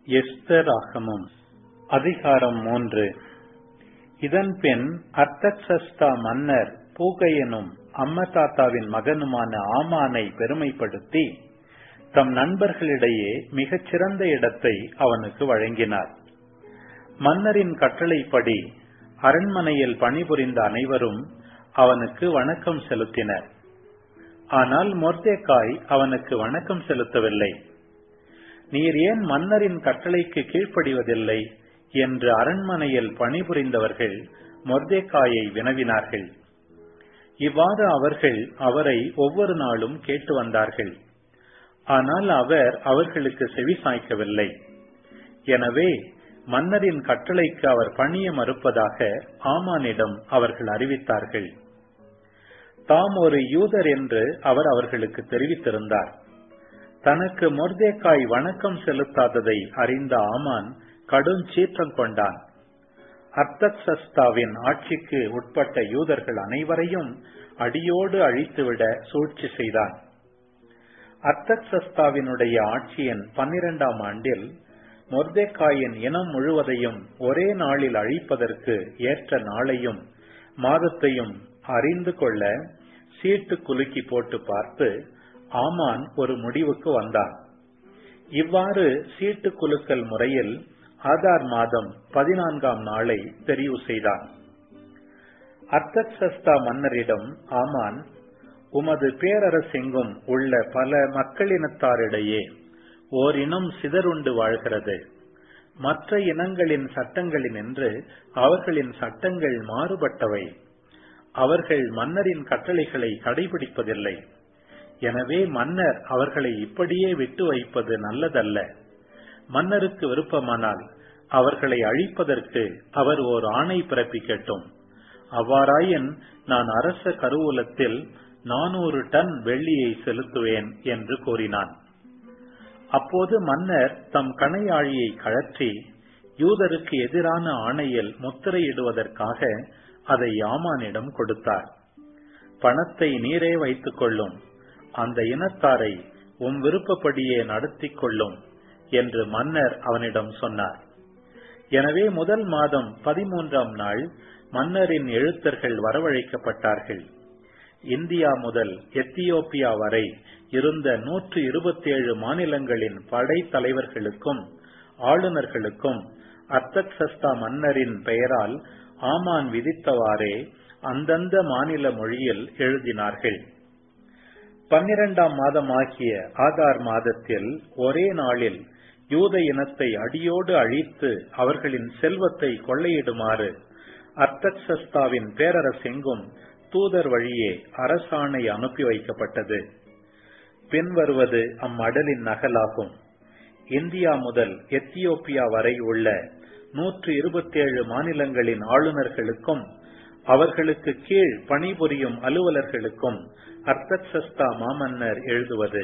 எஸ்தராகமம் அதிகாரம் மூன்று இதன்பின் அர்த்தக்சஸ்தா மன்னர் பூகையனும் அம்மதாத்தாவின் மகனுமான ஆமானை பெருமைப்படுத்தி தம் நண்பர்களிடையே மிகச் சிறந்த இடத்தை அவனுக்கு வழங்கினார் மன்னரின் கட்டளைப்படி அரண்மனையில் பணிபுரிந்த அனைவரும் அவனுக்கு வணக்கம் செலுத்தினர் ஆனால் மொர்தேக்காய் அவனுக்கு வணக்கம் செலுத்தவில்லை நீர் ஏன் மன்னரின் கட்டளைக்கு கீழ்ப்படிவதில்லை என்று அரண்மனையில் பணிபுரிந்தவர்கள் மொர்தேக்காயை வினவினார்கள் இவ்வாறு அவர்கள் அவரை ஒவ்வொரு நாளும் கேட்டு வந்தார்கள் ஆனால் அவர் அவர்களுக்கு செவி சாய்க்கவில்லை எனவே மன்னரின் கட்டளைக்கு அவர் பணிய மறுப்பதாக ஆமானிடம் அவர்கள் அறிவித்தார்கள் தாம் ஒரு யூதர் என்று அவர் அவர்களுக்கு தெரிவித்திருந்தார் தனக்கு மொர்தேக்காய் வணக்கம் செலுத்தாததை அறிந்த ஆமான் கடும் சீற்றம் கொண்டான் அர்த்தக்சஸ்தாவின் ஆட்சிக்கு உட்பட்ட யூதர்கள் அனைவரையும் அடியோடு அழித்துவிட சூழ்ச்சி செய்தான் அர்த்தக்சஸ்தாவினுடைய ஆட்சியின் பன்னிரெண்டாம் ஆண்டில் மொர்தேக்காயின் இனம் முழுவதையும் ஒரே நாளில் அழிப்பதற்கு ஏற்ற நாளையும் மாதத்தையும் அறிந்து கொள்ள சீட்டு குலுக்கி போட்டு பார்த்து ஆமான் ஒரு முடிவுக்கு வந்தான் இவ்வாறு சீட்டு குலுக்கல் முறையில் ஆதார் மாதம் பதினான்காம் நாளை தெரிவு செய்தான் அர்த்தக்சஸ்தா மன்னரிடம் ஆமான் உமது பேரரசெங்கும் உள்ள பல மக்களினத்தாரிடையே ஓர் இனம் சிதறுண்டு வாழ்கிறது மற்ற இனங்களின் சட்டங்களினின்று அவர்களின் சட்டங்கள் மாறுபட்டவை அவர்கள் மன்னரின் கட்டளைகளை கடைபிடிப்பதில்லை எனவே மன்னர் அவர்களை இப்படியே விட்டு வைப்பது நல்லதல்ல மன்னருக்கு விருப்பமானால் அவர்களை அழிப்பதற்கு அவர் ஓர் ஆணை பிறப்பிக்கட்டும் அவ்வாறாயின் நான் அரச கருவூலத்தில் நானூறு டன் வெள்ளியை செலுத்துவேன் என்று கூறினான் அப்போது மன்னர் தம் கணையாழியை கழற்றி யூதருக்கு எதிரான ஆணையில் முத்திரையிடுவதற்காக அதை யாமானிடம் கொடுத்தார் பணத்தை நீரே வைத்துக் கொள்ளும் அந்த இனத்தாரை உம் விருப்பப்படியே நடத்தி கொள்ளும் என்று மன்னர் அவனிடம் சொன்னார் எனவே முதல் மாதம் பதிமூன்றாம் நாள் மன்னரின் எழுத்தர்கள் வரவழைக்கப்பட்டார்கள் இந்தியா முதல் எத்தியோப்பியா வரை இருந்த நூற்று இருபத்தி ஏழு மாநிலங்களின் படை தலைவர்களுக்கும் ஆளுநர்களுக்கும் அர்த்தக்சஸ்தா மன்னரின் பெயரால் ஆமான் விதித்தவாறே அந்தந்த மாநில மொழியில் எழுதினார்கள் பன்னிரண்டாம் மாதமாகிய ஆதார் மாதத்தில் ஒரே நாளில் யூத இனத்தை அடியோடு அழித்து அவர்களின் செல்வத்தை கொள்ளையிடுமாறு அர்த்தக்சஸ்தாவின் பேரரசெங்கும் தூதர் வழியே அரசாணை அனுப்பி வைக்கப்பட்டது பின்வருவது அம்மடலின் நகலாகும் இந்தியா முதல் எத்தியோப்பியா வரை உள்ள நூற்று இருபத்தி ஏழு மாநிலங்களின் ஆளுநர்களுக்கும் அவர்களுக்கு கீழ் பணிபுரியும் அலுவலர்களுக்கும் அர்த்தக்சஸ்தா மாமன்னர் எழுதுவது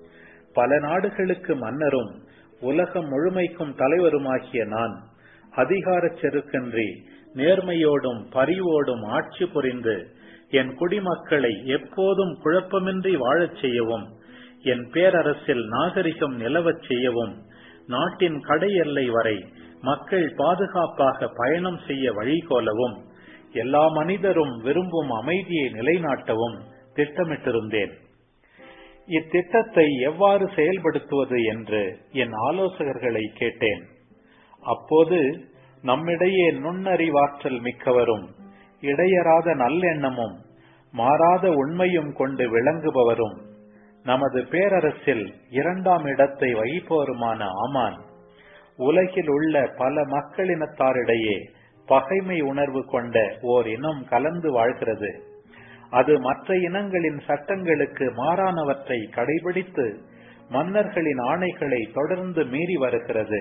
பல நாடுகளுக்கு மன்னரும் உலகம் முழுமைக்கும் தலைவருமாகிய நான் அதிகார செருக்கன்றி நேர்மையோடும் பரிவோடும் ஆட்சி புரிந்து என் குடிமக்களை எப்போதும் குழப்பமின்றி வாழச் செய்யவும் என் பேரரசில் நாகரிகம் நிலவச் செய்யவும் நாட்டின் கடை எல்லை வரை மக்கள் பாதுகாப்பாக பயணம் செய்ய வழிகோலவும் எல்லா மனிதரும் விரும்பும் அமைதியை நிலைநாட்டவும் திட்டமிட்டிருந்தேன் இத்திட்டத்தை எவ்வாறு செயல்படுத்துவது என்று என் ஆலோசகர்களை கேட்டேன் அப்போது நம்மிடையே நுண்ணறிவாற்றல் மிக்கவரும் இடையராத நல்லெண்ணமும் மாறாத உண்மையும் கொண்டு விளங்குபவரும் நமது பேரரசில் இரண்டாம் இடத்தை வகிப்பவருமான ஆமான் உலகில் உள்ள பல மக்களினத்தாரிடையே பகைமை உணர்வு கொண்ட ஓர் இனம் கலந்து வாழ்கிறது அது மற்ற இனங்களின் சட்டங்களுக்கு மாறானவற்றை கடைபிடித்து மன்னர்களின் ஆணைகளை தொடர்ந்து மீறி வருகிறது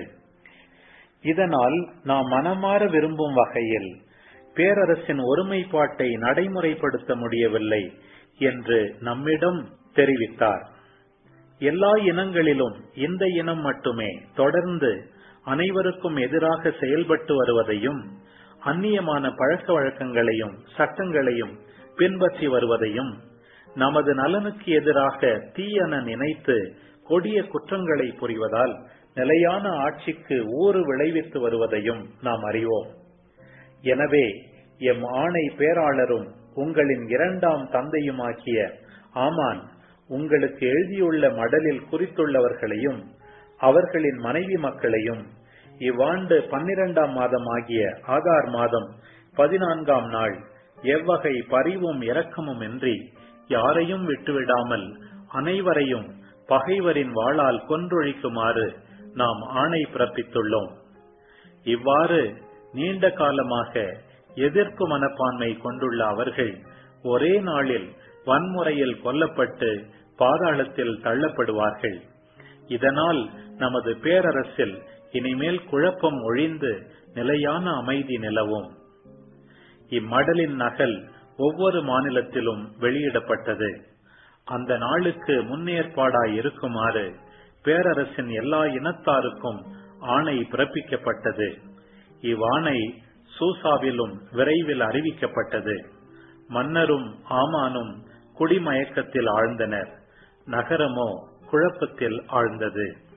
இதனால் நாம் மனமாற விரும்பும் வகையில் பேரரசின் ஒருமைப்பாட்டை நடைமுறைப்படுத்த முடியவில்லை என்று நம்மிடம் தெரிவித்தார் எல்லா இனங்களிலும் இந்த இனம் மட்டுமே தொடர்ந்து அனைவருக்கும் எதிராக செயல்பட்டு வருவதையும் அந்நியமான பழக்க வழக்கங்களையும் சட்டங்களையும் பின்பற்றி வருவதையும் நமது நலனுக்கு எதிராக தீயென நினைத்து கொடிய குற்றங்களை புரிவதால் நிலையான ஆட்சிக்கு ஊறு விளைவித்து வருவதையும் நாம் அறிவோம் எனவே எம் ஆணை பேராளரும் உங்களின் இரண்டாம் தந்தையுமாக்கிய ஆமான் உங்களுக்கு எழுதியுள்ள மடலில் குறித்துள்ளவர்களையும் அவர்களின் மனைவி மக்களையும் இவ்வாண்டு பன்னிரண்டாம் மாதம் ஆகிய ஆகார் மாதம் பதினான்காம் நாள் எவ்வகை பரிவும் இரக்கமும் இன்றி யாரையும் விட்டுவிடாமல் அனைவரையும் பகைவரின் வாளால் கொன்றொழிக்குமாறு நாம் ஆணை பிறப்பித்துள்ளோம் இவ்வாறு நீண்ட காலமாக எதிர்ப்பு மனப்பான்மை கொண்டுள்ள அவர்கள் ஒரே நாளில் வன்முறையில் கொல்லப்பட்டு பாதாளத்தில் தள்ளப்படுவார்கள் இதனால் நமது பேரரசில் இனிமேல் குழப்பம் ஒழிந்து நிலையான அமைதி நிலவும் இம்மடலின் நகல் ஒவ்வொரு மாநிலத்திலும் வெளியிடப்பட்டது அந்த நாளுக்கு முன்னேற்பாடாய் இருக்குமாறு பேரரசின் எல்லா இனத்தாருக்கும் ஆணை பிறப்பிக்கப்பட்டது இவ்வாணை சூசாவிலும் விரைவில் அறிவிக்கப்பட்டது மன்னரும் ஆமானும் குடிமயக்கத்தில் ஆழ்ந்தனர் நகரமோ குழப்பத்தில் ஆழ்ந்தது